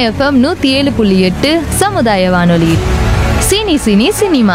FM நூற்றி ஏழு புள்ளி எட்டு சமுதாய வானொலி சினி சினி சினிமா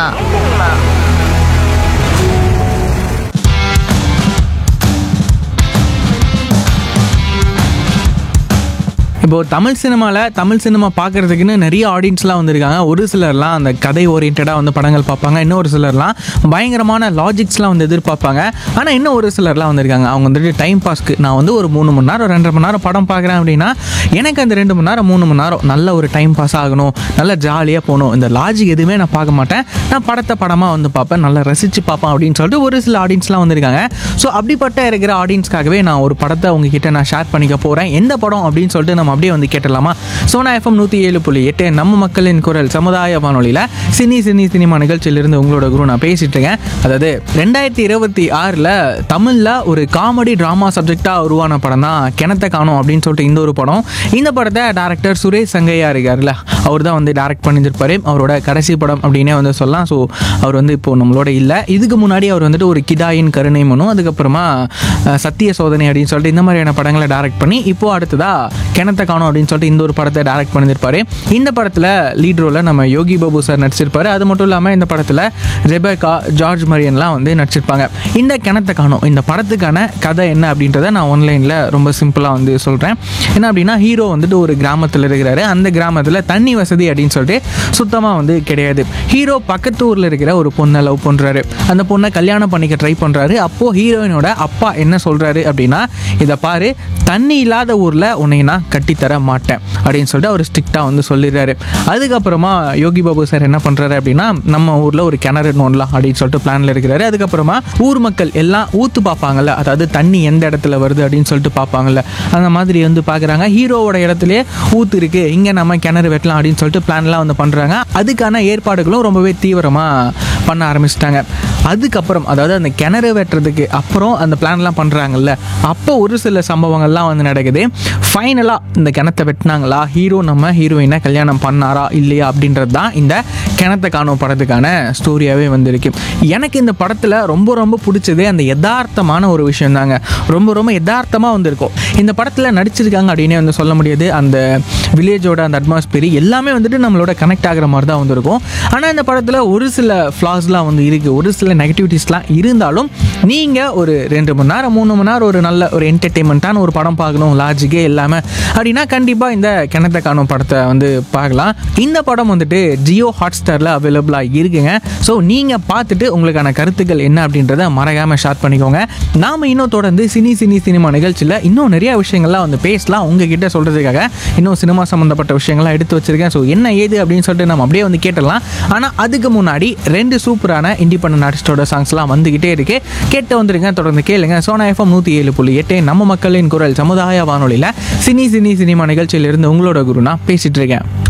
இப்போ தமிழ் சினிமாவில் தமிழ் சினிமா பார்க்கறதுக்குன்னு நிறைய ஆடியன்ஸ்லாம் வந்திருக்காங்க ஒரு சிலர்லாம் அந்த கதை ஓரியன்டாக வந்து படங்கள் பார்ப்பாங்க இன்னும் ஒரு சிலர்லாம் பயங்கரமான லாஜிக்ஸ்லாம் வந்து எதிர்பார்ப்பாங்க ஆனால் இன்னும் ஒரு சிலர்லாம் வந்திருக்காங்க அவங்க வந்துட்டு டைம் பாஸ்க்கு நான் வந்து ஒரு மூணு மணி நேரம் ரெண்டரை மணி நேரம் படம் பார்க்குறேன் அப்படின்னா எனக்கு அந்த ரெண்டு மணி நேரம் மூணு மணி நேரம் நல்ல ஒரு டைம் பாஸ் ஆகணும் நல்ல ஜாலியாக போகணும் இந்த லாஜிக் எதுவுமே நான் பார்க்க மாட்டேன் நான் படத்தை படமாக வந்து பார்ப்பேன் நல்லா ரசித்து பார்ப்பேன் அப்படின்னு சொல்லிட்டு ஒரு சில ஆடியன்ஸ்லாம் வந்திருக்காங்க ஸோ அப்படிப்பட்ட இருக்கிற ஆடியன்ஸ்க்காகவே நான் ஒரு படத்தை உங்ககிட்ட நான் ஷேர் பண்ணிக்க போகிறேன் எந்த படம் அப்படின்னு சொல்லிட்டு நம்ம அப்படியே வந்து கேட்டலாமா சோனா எஃப்எம் நூற்றி ஏழு புள்ளி எட்டு நம்ம மக்களின் குரல் சமுதாய வானொலியில் சினி சினி சினிமா நிகழ்ச்சியிலிருந்து உங்களோட குரு நான் பேசிட்டு இருக்கேன் அதாவது ரெண்டாயிரத்தி இருபத்தி ஆறில் தமிழில் ஒரு காமெடி ட்ராமா சப்ஜெக்டாக உருவான படம் தான் கிணத்த காணும் அப்படின்னு சொல்லிட்டு இந்த ஒரு படம் இந்த படத்தை டேரக்டர் சுரேஷ் சங்கையா இருக்கார்ல அவர் தான் வந்து டேரக்ட் பண்ணியிருப்பாரு அவரோட கடைசி படம் அப்படின்னே வந்து சொல்லலாம் ஸோ அவர் வந்து இப்போ நம்மளோட இல்லை இதுக்கு முன்னாடி அவர் வந்துட்டு ஒரு கிதாயின் கருணை மனு அதுக்கப்புறமா அஹ், சத்திய சோதனை அப்படின்னு சொல்லிட்டு இந்த மாதிரியான படங்களை டேரக்ட் பண்ணி இப்போ அடுத்ததா கிணத்த காணும் அப்படின்னு சொல்லிட்டு இந்த ஒரு படத்தை டேரக்ட் பண்ணியிருப்பாரு இந்த படத்தில் லீட் ரோலில் நம்ம யோகி பாபு சார் நடிச்சிருப்பாரு அது மட்டும் இல்லாமல் இந்த படத்தில் ரெபேக்கா ஜார்ஜ் மரியன்லாம் வந்து நடிச்சிருப்பாங்க இந்த கிணத்த காணும் இந்த படத்துக்கான கதை என்ன அப்படின்றத நான் ஆன்லைனில் ரொம்ப சிம்பிளாக வந்து சொல்கிறேன் என்ன அப்படின்னா ஹீரோ வந்துட்டு ஒரு கிராமத்தில் இருக்கிறாரு அந்த கிராமத்தில் தண்ணி வசதி அப்படின்னு சொல்லிட்டு சுத்தமாக வந்து கிடையாது ஹீரோ பக்கத்து ஊரில் இருக்கிற ஒரு பொண்ணை லவ் பண்ணுறாரு அந்த பொண்ணை கல்யாணம் பண்ணிக்க ட்ரை பண்ணுறாரு அப்போது ஹீரோயினோட அப்பா என்ன சொல்கிறாரு அப்படின்னா இதை பாரு தண்ணி இல்லாத ஊரில் உன்னை நான் கட்டித்தர மாட்டேன் அப்படின்னு சொல்லிட்டு அவர் ஸ்ட்ரிக்டாக வந்து சொல்லிடுறாரு அதுக்கப்புறமா யோகி பாபு சார் என்ன பண்ணுறாரு அப்படின்னா நம்ம ஊரில் ஒரு கிணறு நோண்டலாம் அப்படின்னு சொல்லிட்டு பிளானில் இருக்கிறாரு அதுக்கப்புறமா ஊர் மக்கள் எல்லாம் ஊத்து பார்ப்பாங்கல்ல அதாவது தண்ணி எந்த இடத்துல வருது அப்படின்னு சொல்லிட்டு பார்ப்பாங்கல்ல அந்த மாதிரி வந்து பார்க்குறாங்க ஹீரோவோட இடத்துலயே ஊத்து இருக்கு இங்கே நம்ம கிணறு வெட்டலாம் அப்படின்னு சொல்லிட்டு பிளான்லாம் வந்து பண்ணுறாங்க அதுக்கான ஏற்பாடுகளும் ரொம்பவே தீவிரமாக பண்ண ஆரம்பிச்சிட்டாங்க அதுக்கப்புறம் அதாவது அந்த கிணறு வெட்டுறதுக்கு அப்புறம் அந்த பிளான்லாம் பண்ணுறாங்கல்ல அப்போ ஒரு சில சம்பவங்கள்லாம் வந்து நடக்குது ஃபைனலாக இந்த கிணத்தை வெட்டினாங்களா ஹீரோ நம்ம ஹீரோயினை கல்யாணம் பண்ணாரா இல்லையா அப்படின்றது தான் இந்த கிணத்தை காணும் படத்துக்கான ஸ்டோரியாகவே வந்திருக்கு எனக்கு இந்த படத்தில் ரொம்ப ரொம்ப பிடிச்சதே அந்த யதார்த்தமான ஒரு விஷயம் தாங்க ரொம்ப ரொம்ப யதார்த்தமாக வந்திருக்கும் இந்த படத்தில் நடிச்சிருக்காங்க அப்படின்னே வந்து சொல்ல முடியாது அந்த வில்லேஜோட அந்த அட்மாஸ்பியர் எல்லாமே வந்துட்டு நம்மளோட கனெக்ட் ஆகிற மாதிரி தான் வந்திருக்கும் ஆனால் இந்த படத்தில் ஒரு சில ஃப்ளாஸ்லாம் வந்து இருக்குது ஒரு சில நெகட்டிவிட்டிஸ்லாம் இருந்தாலும் நீங்கள் ஒரு ரெண்டு மணி நேரம் மூணு மணி நேரம் ஒரு நல்ல ஒரு என்டர்டெயின்மெண்ட்டான ஒரு படம் பார்க்கணும் லாஜிக்கே இல்லாமல் அப்படின்னா கண்டிப்பாக இந்த கிணத்தை காணும் படத்தை வந்து பார்க்கலாம் இந்த படம் வந்துட்டு ஜியோ ஹாட் ஸ்டாரில் அவைலபிளாக இருக்குங்க ஸோ நீங்கள் பார்த்துட்டு உங்களுக்கான கருத்துக்கள் என்ன அப்படின்றத மறக்காமல் ஷேர் பண்ணிக்கோங்க நாம் இன்னும் தொடர்ந்து சினி சினி சினிமா நிகழ்ச்சியில் இன்னும் நிறைய விஷயங்கள்லாம் வந்து பேசலாம் உங்ககிட்ட சொல்கிறதுக்காக இன்னும் சினிமா சம்மந்தப்பட்ட விஷயங்கள்லாம் எடுத்து வச்சிருக்கேன் ஸோ என்ன ஏது அப்படின்னு சொல்லிட்டு நம்ம அப்படியே வந்து கேட்டுடலாம் ஆனால் அதுக்கு முன்னாடி ரெண்டு சூப்பரான இண்டிபெண்டன்ட் ஆர்டிஸ்டோட சாங்ஸ்லாம் வந்துக்கிட்டே இருக்கு கேட்டு வந்துருங்க தொடர்ந்து கேளுங்க சோனா எஃப்எம் நூற்றி ஏழு புள்ளி எட்டு நம்ம மக்களின் குரல் சமுதாய வானொலியில் சினி சினி சினிமா நிகழ்ச்சியிலிருந்து உங்களோட குரு நான் பேசிட்டு இருக்கேன்